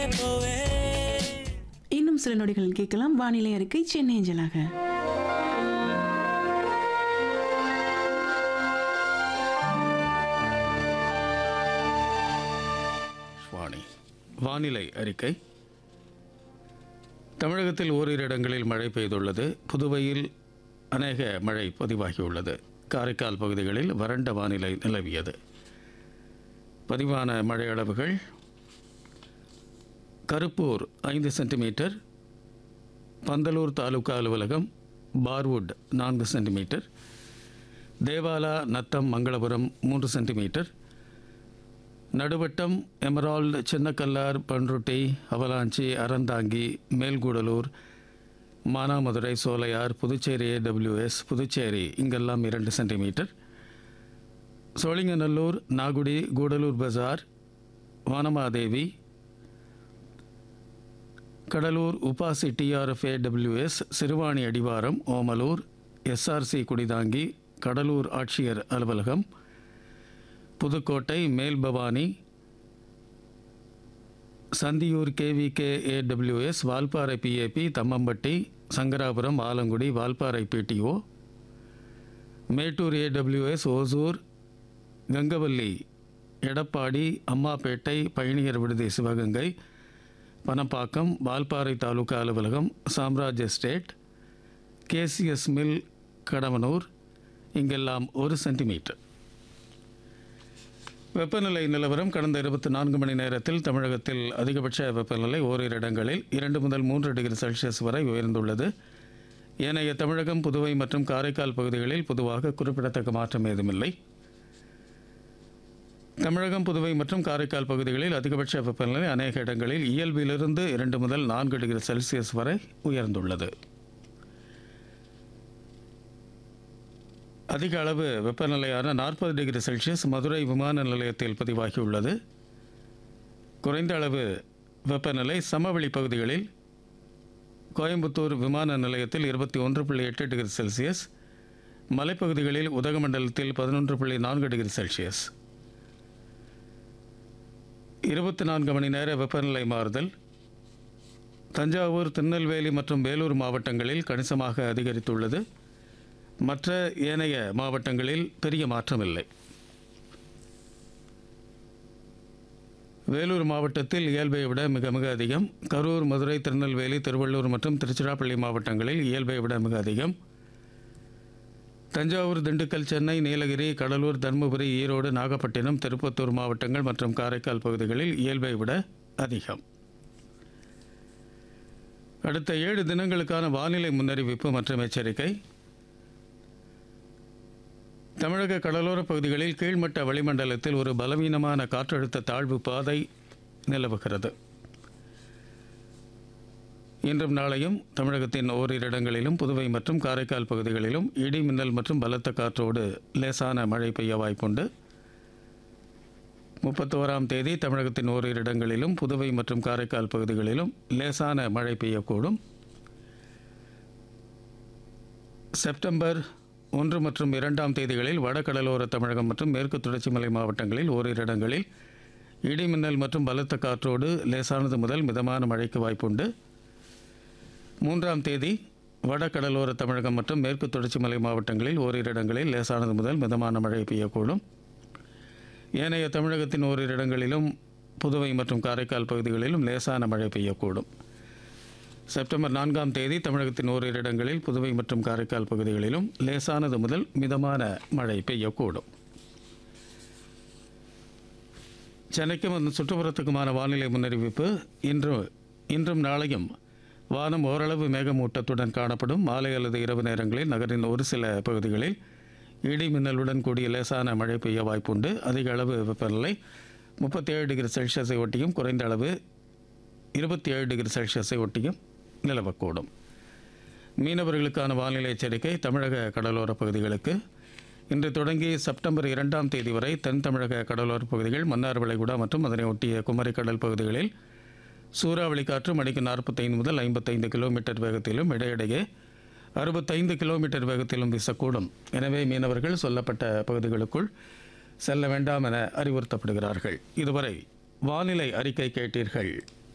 இன்னும் சில நொடிகள் கேட்கலாம் வானிலை அறிக்கை சென்னை அஞ்சலாக வாணி வானிலை அறிக்கை தமிழகத்தில் ஓரிரு இடங்களில் மழை பெய்துள்ளது புதுவையில் அநேக மழை பதிவாகியுள்ளது காரைக்கால் பகுதிகளில் வறண்ட வானிலை நிலவியது பதிவான மழை அளவுகள் கருப்பூர் ஐந்து சென்டிமீட்டர் பந்தலூர் தாலுகா அலுவலகம் பார்வுட் நான்கு சென்டிமீட்டர் தேவாலா நத்தம் மங்களபுரம் மூன்று centimetre Naduvattam Emerald Chinnakallar Panruti Avalanche Aranthangi Melkudalur Manamadurai Solaiyar Puducherry AWS Puducherry இங்கெல்லாம் இரண்டு centimetre Sholinganallur Nagudi Gudalur Bazaar Vanamadevi Cuddalore UPASI TRF AWS Siruvani அடிவாரம் ஓமலூர் எஸ்ஆர்சி குடிதாங்கி கடலூர் ஆட்சியர் அலுவலகம் Pudukkottai Melbhavani Santhiyur KVK AWS Valparai PAP Thammampatti Sankarapuram Alangudi Valparai PTO Mettur AWS Hosur Gangavalli Edappadi Ammapettai பயணியர் விடுதி சிவகங்கை பனப்பாக்கம் வால்பாறை தாலுகா அலுவலகம் Samraj estate KCS mill Kadavanur இங்கெல்லாம் ஒரு சென்டிமீட்டர் வெப்பநிலை நிலவரம் கடந்த இருபத்தி நான்கு மணி நேரத்தில் தமிழகத்தில் அதிகபட்ச வெப்பநிலை ஓரிரு இடங்களில் இரண்டு முதல் மூன்று டிகிரி செல்சியஸ் வரை உயர்ந்துள்ளது ஏனைய தமிழகம் புதுவை மற்றும் காரைக்கால் பகுதிகளில் பொதுவாக குறிப்பிடத்தக்க மாற்றம் ஏதுமில்லை தமிழகம் புதுவை மற்றும் காரைக்கால் பகுதிகளில் அதிகபட்ச வெப்பநிலை அநேக இடங்களில் இயல்பிலிருந்து இரண்டு முதல் நான்கு டிகிரி செல்சியஸ் வரை உயர்ந்துள்ளது அதிக அளவு வெப்பநிலையான நாற்பது டிகிரி செல்சியஸ் மதுரை விமான நிலையத்தில் பதிவாகியுள்ளது குறைந்த அளவு வெப்பநிலை சமவெளி பகுதிகளில் கோயம்புத்தூர் விமான நிலையத்தில் இருபத்தி ஒன்று புள்ளி எட்டு டிகிரி செல்சியஸ் மலைப்பகுதிகளில் உதகமண்டலத்தில் பதினொன்று புள்ளி நான்கு டிகிரி செல்சியஸ் இருபத்தி நான்கு மணி நேர வெப்பநிலை மாறுதல் தஞ்சாவூர் திருநெல்வேலி மற்றும் வேலூர் மாவட்டங்களில் கணிசமாக அதிகரித்துள்ளது மற்ற ஏனைய மாவட்டங்களில் பெரிய மாற்றமில்லை வேலூர் மாவட்டத்தில் இயல்பை விட மிக மிக அதிகம் கரூர் மதுரை திருநெல்வேலி திருவள்ளூர் மற்றும் திருச்சிராப்பள்ளி மாவட்டங்களில் இயல்பை விட மிக அதிகம் தஞ்சாவூர் திண்டுக்கல் சென்னை நீலகிரி கடலூர் தருமபுரி ஈரோடு நாகப்பட்டினம் திருப்பத்தூர் மாவட்டங்கள் மற்றும் காரைக்கால் பகுதிகளில் இயல்பை விட அதிகம் அடுத்த ஏழு தினங்களுக்கான வானிலை முன்னறிவிப்பு மற்றும் எச்சரிக்கை தமிழக கடலோர பகுதிகளில் கீழ்மட்ட வளிமண்டலத்தில் ஒரு பலவீனமான காற்றழுத்த தாழ்வு பாதை நிலவுகிறது இன்றும் நாளையும் தமிழகத்தின் ஓரிரு இடங்களிலும் புதுவை மற்றும் காரைக்கால் பகுதிகளிலும் இடி மின்னல் மற்றும் பலத்த காற்றோடு லேசான மழை பெய்ய வாய்ப்புண்டு முப்பத்தோராம் தேதி தமிழகத்தின் ஓரிரு இடங்களிலும் புதுவை மற்றும் காரைக்கால் பகுதிகளிலும் லேசான மழை பெய்யக்கூடும் செப்டம்பர் ஒன்று மற்றும் இரண்டாம் தேதிகளில் வடகடலோர தமிழகம் மற்றும் மேற்கு தொடர்ச்சி மலை மாவட்டங்களில் ஓரிரு இடங்களில் இடி மின்னல் மற்றும் பலத்த காற்றோடு லேசானது முதல் மிதமான மழைக்கு வாய்ப்புண்டு மூன்றாம் தேதி வடகடலோர தமிழகம் மற்றும் மேற்கு தொடர்ச்சி மலை மாவட்டங்களில் ஓரிரு இடங்களில் லேசானது முதல் மிதமான மழை பெய்யக்கூடும் ஏனைய தமிழகத்தின் ஓரிரு இடங்களிலும் புதுவை மற்றும் காரைக்கால் பகுதிகளிலும் லேசான மழை பெய்யக்கூடும் செப்டம்பர் நான்காம் தேதி தமிழகத்தின் ஓரிரு இடங்களில் புதுவை மற்றும் காரைக்கால் பகுதிகளிலும் லேசானது முதல் மிதமான மழை பெய்யக்கூடும் சென்னைக்கும் அதன் சுற்றுப்புறத்துக்குமான வானிலை முன்னறிவிப்பு இன்று இன்றும் நாளையும் வானம் ஓரளவு மேகமூட்டத்துடன் காணப்படும் மாலை அல்லது இரவு நேரங்களில் நகரின் ஒரு சில பகுதிகளில் இடி மின்னலுடன் கூடிய லேசான மழை பெய்ய வாய்ப்புண்டு அதிக அளவு வெப்பநிலை முப்பத்தேழு டிகிரி செல்சியஸை ஒட்டியும் குறைந்த அளவு இருபத்தி ஏழு டிகிரி செல்சியஸை ஒட்டியும் நிலவக்கூடும் மீனவர்களுக்கான வானிலை எச்சரிக்கை தமிழக கடலோர பகுதிகளுக்கு இன்று தொடங்கி செப்டம்பர் இரண்டாம் தேதி வரை தென் தமிழக கடலோர பகுதிகள் மன்னார் வளைகுடா மற்றும் அதனை ஒட்டிய குமரி கடல் பகுதிகளில் சூறாவளி காற்று மணிக்கு நாற்பத்தைந்து முதல் ஐம்பத்தைந்து கிலோமீட்டர் வேகத்திலும் இடையிடையே அறுபத்தைந்து கிலோமீட்டர் வேகத்திலும் வீசக்கூடும் எனவே மீனவர்கள் சொல்லப்பட்ட பகுதிகளுக்குள் செல்ல வேண்டாம் என அறிவுறுத்தப்படுகிறார்கள் இதுவரை வானிலை அறிக்கை கேட்டீர்கள்